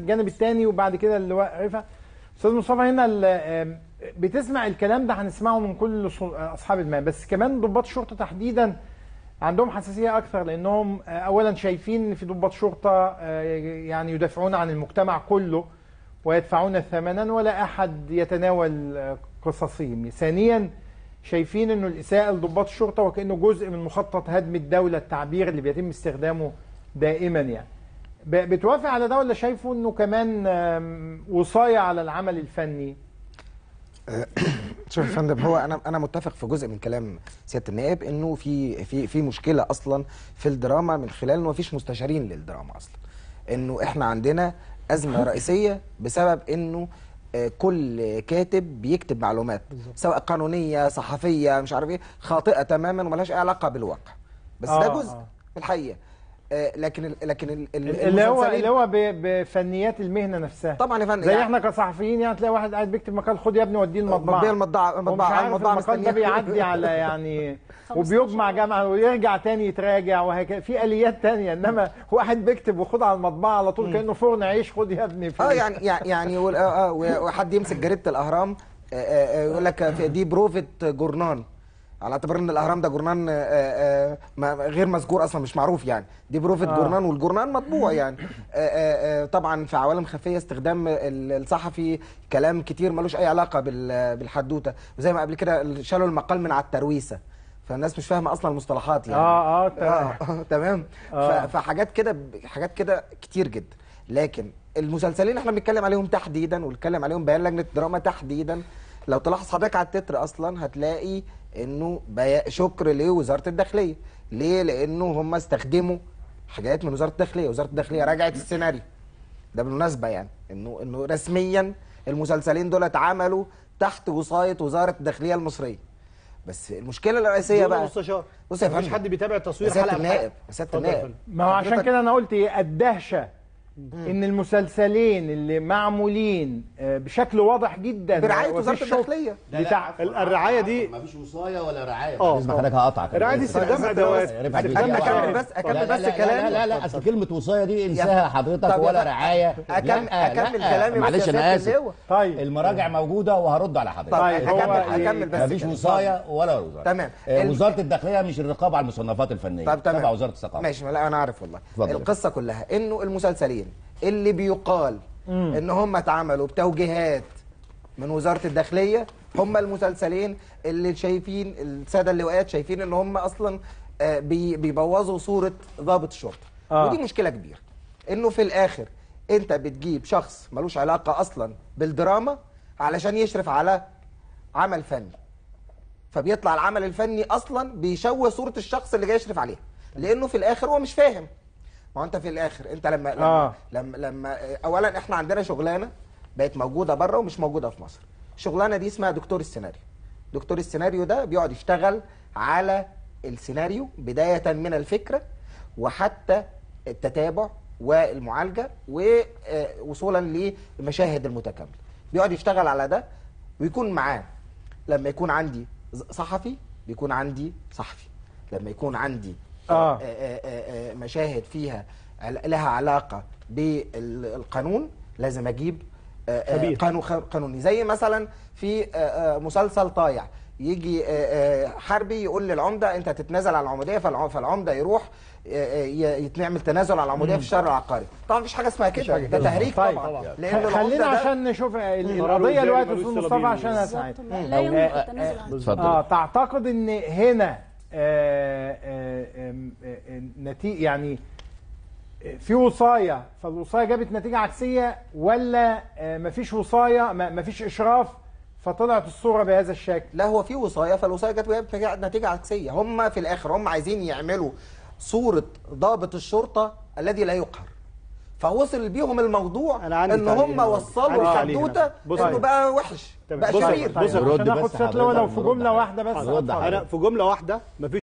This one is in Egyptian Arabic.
الجانب الثاني وبعد كده اللواء رفع استاذ مصطفى هنا ال- آم، بتسمع الكلام ده هنسمعه من كل ص- اصحاب المال بس كمان ضباط الشرطه تحديدا عندهم حساسيه اكثر لانهم آه، اولا شايفين ان في ضباط شرطه آه، يعني يدافعون عن المجتمع كله ويدفعون ثمنا ولا احد يتناول آه، قصصهم ثانيا شايفين انه الاساءه لضباط الشرطه وكانه جزء من مخطط هدم الدوله التعبير اللي بيتم استخدامه دائما يعني ب- بتوافق على ده ولا شايفه انه كمان آم، وصايه على العمل الفني شوف يا فندم هو انا انا متفق في جزء من كلام سياده النائب انه في في في مشكله اصلا في الدراما من خلال انه مفيش مستشارين للدراما اصلا انه احنا عندنا ازمه رئيسيه بسبب انه آه، كل كاتب بيكتب معلومات سواء قانونيه صحفيه مش عارف ايه خاطئه تماما وملهاش اي علاقه بالواقع بس ده آه، جزء آه. من الحقيقه آه، لكن ال- لكن ال- ال- اللي هو المسلسلين- اللي هو ب- بفنيات المهنه نفسها طبعا يا فندم زي يعني- احنا كصحفيين يعني تلاقي واحد قاعد بيكتب مقال خد يا ابني وديه المطبعه وديه المطبعة- ومش المطبعة- عارف المطبعة المقال ده مستنياه. بيعدي على يعني وبيجمع جامعه ويرجع تاني يتراجع وهكذا في اليات تانية انما واحد بيكتب وخد على المطبعه على طول كانه فرن عيش خد يا ابني في اه يعني يعني يعني وال- اه اه وحد يمسك جريده الاهرام آه، آه، آه، يقول لك في دي بروفه جورنان على اعتبار ان الاهرام ده جورنان آه، آه، ما- غير مذكور اصلا مش معروف يعني دي بروفه آه. جورنان والجورنان مطبوع يعني آه، آه، آه، طبعا في عوالم خفيه استخدام ال- الصحفي كلام كتير ملوش اي علاقه بال- بالحدوته وزي ما قبل كده شالوا المقال من على الترويسه فالناس مش فاهمه اصلا المصطلحات يعني اه اه تمام آه، تمام آه. ف- فحاجات كده حاجات كده كتير جدا لكن المسلسلين احنا بنتكلم عليهم تحديدا ونتكلم عليهم بيان لجنه الدراما تحديدا لو تلاحظ حضرتك على التتر اصلا هتلاقي انه بيا- شكر لوزاره الداخليه ليه لانه هم استخدموا حاجات من وزاره الداخليه وزاره الداخليه راجعت السيناريو ده بالمناسبه يعني انه انه رسميا المسلسلين دول اتعملوا تحت وصايه وزاره الداخليه المصريه بس المشكله الرئيسيه دون بقى مستشار بص يا مفيش فندم حد بيتابع يا تصوير سياده حلقه النائب بحلقة. يا سياده اتفضل يا النائب فندم. ما هو عشان حضرتك- كده انا قلت ايه الدهشه ان المسلسلين اللي معمولين آه، بشكل واضح جدا برعاية وفي وزارة الشغل الداخلية. بتاع ال- الرعايه دي ما فيش وصايه ولا رعايه اه اسمع حضرتك هقطعك الرعايه دي استخدام ادوات رفعت استخدام جزء. مشاعر. اكمل بس اكمل لا بس لا كلامي لا لا, لا اصل كلمه وصايه دي يا- انساها حضرتك طب يا ولا بقى- رعايه أكمل- لا، أكمل لا، كلامي بس معلش يا انا سيادة اسف اللواء. طيب المراجع موجوده وهرد على حضرتك طيب، هو هكمل إيه؟ هكمل بس مفيش كده. وصايه ولا وزاره تمام. آه، ال- وزاره الداخليه مش الرقابه على المصنفات الفنيه طب تمام تبع وزاره الثقافه ماشي لا انا عارف والله اتفضل. القصه كلها انه المسلسلين اللي بيقال ان هم اتعملوا بتوجيهات من وزاره الداخليه هم المسلسلين اللي شايفين الساده اللواءات شايفين ان هم اصلا آه، بي- بيبوظوا صوره ضابط الشرطه آه. ودي مشكله كبيره انه في الاخر انت بتجيب شخص ملوش علاقه اصلا بالدراما علشان يشرف على عمل فني فبيطلع العمل الفني اصلا بيشوه صوره الشخص اللي جاي يشرف عليها لانه في الاخر هو مش فاهم ما هو انت في الاخر انت لما لما آه. لما, لما اولا احنا عندنا شغلانه بقت موجوده بره ومش موجوده في مصر الشغلانه دي اسمها دكتور السيناريو دكتور السيناريو ده بيقعد يشتغل على السيناريو بدايه من الفكره وحتى التتابع والمعالجه ووصولا للمشاهد المتكامله بيقعد يشتغل على ده ويكون معاه لما يكون عندي ز- صحفي بيكون عندي صحفي لما يكون عندي آه. آه، آه، آه، مشاهد فيها عل- لها علاقه بالقانون لازم اجيب آه، آه، خبير. قانون خ- قانوني زي مثلا في آه، آه، مسلسل طايع يجي آه، آه، حربي يقول للعمده انت تتنازل عن العموديه فالع- فالعمده يروح آه، آه، ي- يتعمل تنازل عن العموديه في الشهر العقاري طبعا مفيش حاجه اسمها كده ده تهريج طيب. طبعا خ- لان خلينا العمده ده عشان نشوف ال- قرار القضيه وزاري دلوقتي ملوش استاذ صلة مصطفى بيه. عشان بالظبط اسعد لا لا يمكن آه، التنازل عنه اتفضل اه تعتقد ان هنا آه آه آم، آه آه نتيجه يعني آه، في وصايه فالوصايه جابت نتيجه عكسيه ولا آه مفيش وصايه ما- مفيش اشراف فطلعت الصوره بهذا الشكل لا هو في وصايه فالوصايه جت وجابت نتيجة- نتيجه عكسيه هم في الاخر هم عايزين يعملوا صوره ضابط الشرطه الذي لا يقهر فوصل بيهم الموضوع أنا عندي ان تعليق هم هنا. وصلوا عندي تعليق هنا. الحدوته بص انه طيب. بقى وحش تمام. بقى بص شرير طيب. بص عشان رد ناخد بس ست لو حضرتك، في رد جمله حضرتك. واحده بس رد اتفضل. انا في جمله واحده مفيش